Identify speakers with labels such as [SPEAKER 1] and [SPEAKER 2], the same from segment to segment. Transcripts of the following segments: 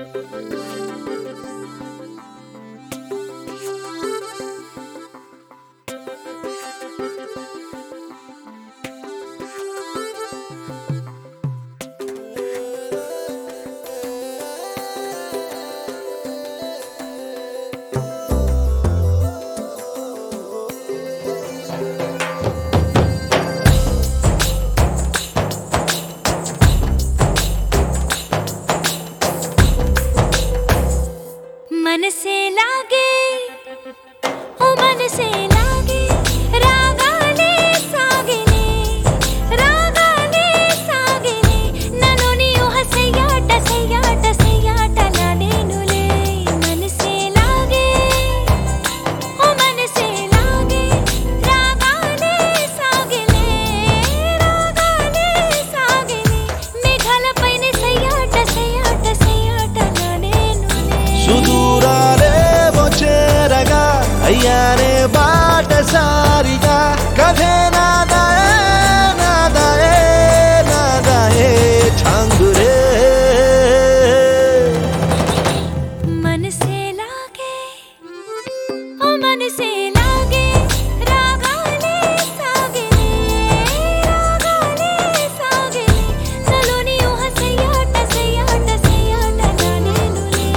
[SPEAKER 1] మనసే లాగే ఓ మనసే లాగే రాగాలే సాగినే రాగాలే సాగినే నన్ను నీ ఊహ సెయ్యాట సెయ్యాట సెయ్యాటలా నేనులే మనసే లాగే ఓ మనసే లాగే రాగాలే సాగినే రాగాలే సాగినే మేఘాలపైన సెయ్యాట సెయ్యాట సెయ్యాటలా నేనులే
[SPEAKER 2] సుదూరాలే చేరగా అయ్యానే బాటసారిగా కథే నాదాయే నాదాయే నాదాయే ఛాంగురే
[SPEAKER 1] మనసే లాగే ఓ మనసే లాగే రాగాలే సాగినే రాగాలే సాగినే నలోని ఊహ సెయ్యాట సెయ్యాట సెయ్యాటలా నేనులే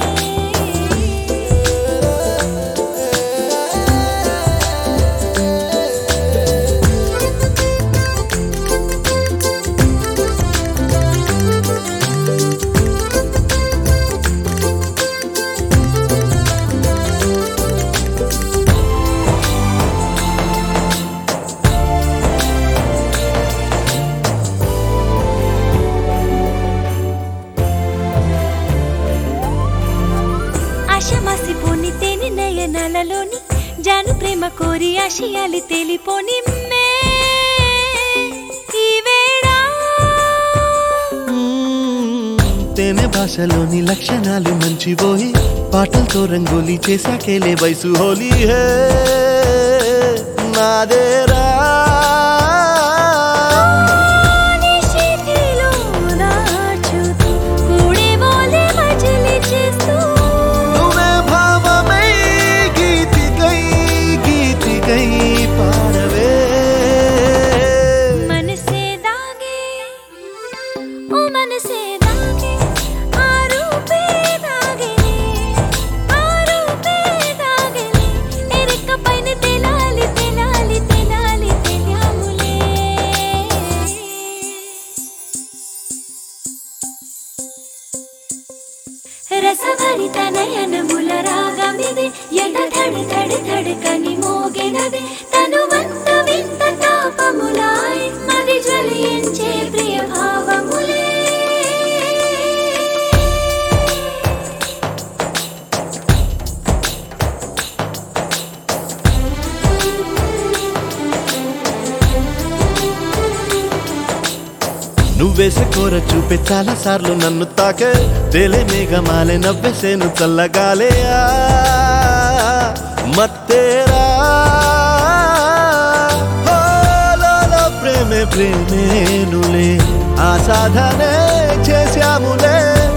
[SPEAKER 1] ఆశమాసిపోని తేని నయనాలలోని జాను ప్రేమ కోరి ఆశయాలు తెలిపోని మే ఈ వేళ
[SPEAKER 2] తేనె భాషలోని లక్షణాలు మంచిపోయి పాటలతో రంగోలి చేశాకేలే వయసు హోలీ హే నాదేరా
[SPEAKER 1] నిశితిలో దాచుతూ కూడేవోలే మజిలీ చేస్తూ
[SPEAKER 2] నువ్వే భావమై గీతికై గీతికై పాడవే
[SPEAKER 1] మనసే దాగే ఓ మనసే దాగే ఆ రూపే దాగేనే ఆ రూపే దాగేనే ఎరెక్క పైన తెలాలి తెలాలి తెలాలి తెలియాములే రసభరిత నయనముల రాగమిది ఎద తడి తడి తడకని మోగినది తనువంత వింత తాపములాయ్ మది జ్వలించే ప్రియ భావములే
[SPEAKER 2] నువ్వేసే కోర చూపే చాలా సార్లు నన్ను తాకే తేలే మేఘమాలే నవ్వేసేను చల్లగాలే ఆ, మత్తేరా ఓ, లోలో ప్రేమే ప్రేమేనులే ఆ సాధనే చేశాములే